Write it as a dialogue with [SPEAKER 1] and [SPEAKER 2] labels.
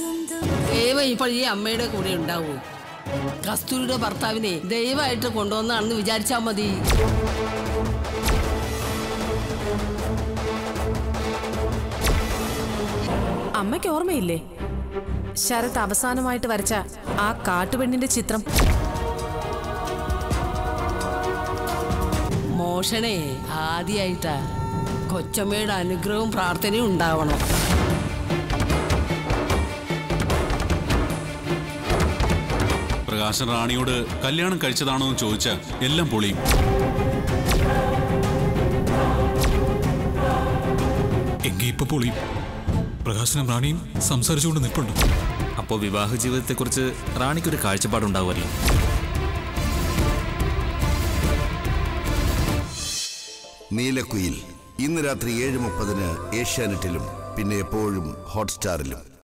[SPEAKER 1] ദൈവം ഇപ്പോൾ ഈ അമ്മയുടെ കൂടെ ഉണ്ടാവൂ കസ്തൂരിയുടെ ഭർത്താവിനെ ദൈവമായിട്ട് കൊണ്ടുവന്നാണെന്ന് വിചാരിച്ചാ മതി
[SPEAKER 2] അമ്മയ്ക്ക് ഓർമ്മയില്ലേ ശരത് അവസാനമായിട്ട് വരച്ച ആ കാട്ടുപെണ്ണിന്റെ ചിത്രം
[SPEAKER 1] മോഷണേ ആദ്യായിട്ടാ കൊച്ചമ്മയുടെ അനുഗ്രഹവും പ്രാർത്ഥനയും ഉണ്ടാവണം
[SPEAKER 3] പ്രകാശൻ റാണിയോട് കല്യാണം കഴിച്ചതാണോ എന്ന് ചോദിച്ചാൽ എല്ലാം പൊളിയും
[SPEAKER 4] എങ്കി ഇപ്പൊ പൊളിയും പ്രകാശനും റാണിയും സംസാരിച്ചുകൊണ്ട് നിൽപ്പുണ്ട്
[SPEAKER 5] അപ്പോൾ വിവാഹ ജീവിതത്തെക്കുറിച്ച് റാണിക്കൊരു കാഴ്ചപ്പാടുണ്ടാവുമല്ലോ
[SPEAKER 6] നീലക്കുയിൽ ഇന്ന് രാത്രി ഏഴ് മുപ്പതിന് ഏഷ്യാനെറ്റിലും പിന്നെ എപ്പോഴും ഹോട്ട്സ്റ്റാറിലും